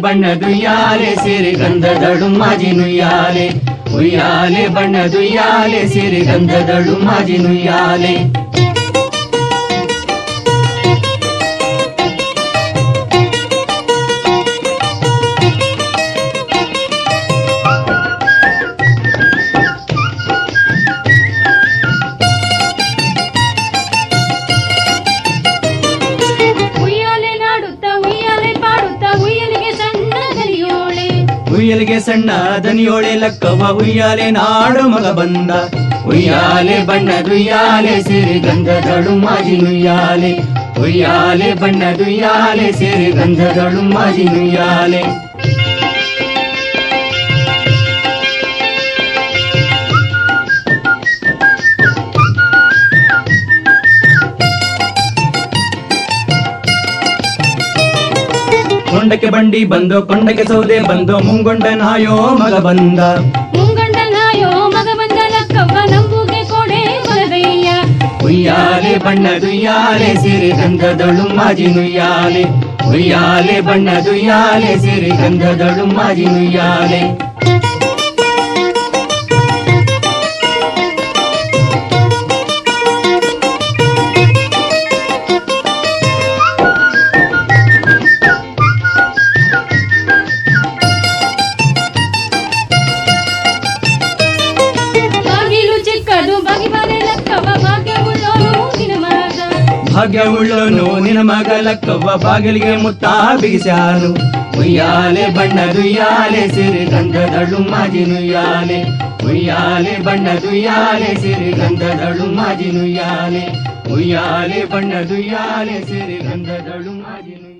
ಬಣ್ಣದುಯ್ಯಾಲೆ ಸಿರಿ ಗಂಧದಳು ಮಾಜಿ ನುಯ್ಯಾಲೆ ಉಯ್ಯಾಲೆ ಬಣ್ಣದುಯ್ಯಾಲೆ ಸಿರಿ ಗಂಧದಳು ಮಾಜಿ ನುಯ್ಯಾಲೆ ಉಯ್ಯಾಲೆ ನಾಡುತ್ತ ಉಯ್ಯಾಲೆ ಪಾಡುತ್ತ ಉಯ್ಯಲಿಗೆ ಸಣ್ಣ ದನಿಯೋಳೆ ಉಯ್ಯಲಿಗೆ ಸಣ್ಣ ದನಿಯೋಳೆ ಲಕ್ಕವ ಉಯ್ಯಾಲೆ ನಾಡು ಮಗ ಬಂದ ಉಯ್ಯಾಲೆ ಬಣ್ಣದುಯ್ಯಾಲೆ ಸಿರಿ ಗಂಧದಳು ಮಾಜಿ ನುಯ್ಯಾಲೆ ಉಯ್ಯಾಲೆ ಬಣ್ಣದುಯ್ಯಾಲೆ ಸಿರಿ ಗಂಧದಳು ಮಾಜಿ ನುಯ್ಯಾಲೆ ಕೊಂಡಕ್ಕೆ ಬಂಡಿ ಬಂದು ಕೊಂಡಕ್ಕೆ ಸೌದೆ ಬಂದು ಮುಂಗೊಂಡ ನಾಯೋ ಮಗ ಬಂದ ಮುಂಗಂಡ ನಾಯೋ ಮಗ ಬಂದ ಲಕ್ಕವ್ವ ನಂಬುಗೆ ಕೊಡೆ ಮಲದಯ್ಯ ಉಯ್ಯಾಲೆ ಬಣ್ಣದುಯ್ಯಾಲೆ ಸಿರಿ ಗಂಧದಳು ಮಾಜಿ ನುಯ್ಯಾಲೆ ಉಯ್ಯಾಲೆ ಬಣ್ಣದುಯ್ಯಾಲೆ ಸಿರಿ ಗಂಧದಳು ಮಾಜಿ ನುಯ್ಯಾಲೆ ಬಾಗಿಲು ಚಿಕ್ಕದು ಬಗಿಬಾರೆ ಲಕ್ಕವ್ವ ಭಾಗ್ಯವುಳ್ಳೋನು ನಿನ ಮಗ ಭಾಗ್ಯವುಳ್ಳನು ನಿನ ಮಗ ಲಕ್ಕವ್ವ ಬಾಗಿಲಿಗೆ ಮುತ್ತ ಬಿಗಿಸ್ಯಾನು ಉಯ್ಯಾಲೆ ಬಣ್ಣದುಯ್ಯಾಲೆ ಸಿರಿ ಗಂಧದಳು ಮಾಜಿ ನುಯ್ಯಾಲೆ ಉಯ್ಯಾಲೆ ಬಣ್ಣದುಯ್ಯಾಲೆ ಸಿರಿ ಗಂಧದಳು ಮಾಜಿ ನುಯ್ಯಾಲೆ ಉಯ್ಯಾಲೆ ಬಣ್ಣದುಯ್ಯಾಲೆ ಸಿರಿ ಗಂಧದಳು ಮಾಜಿ ನುಯ್ಯಾಲೆ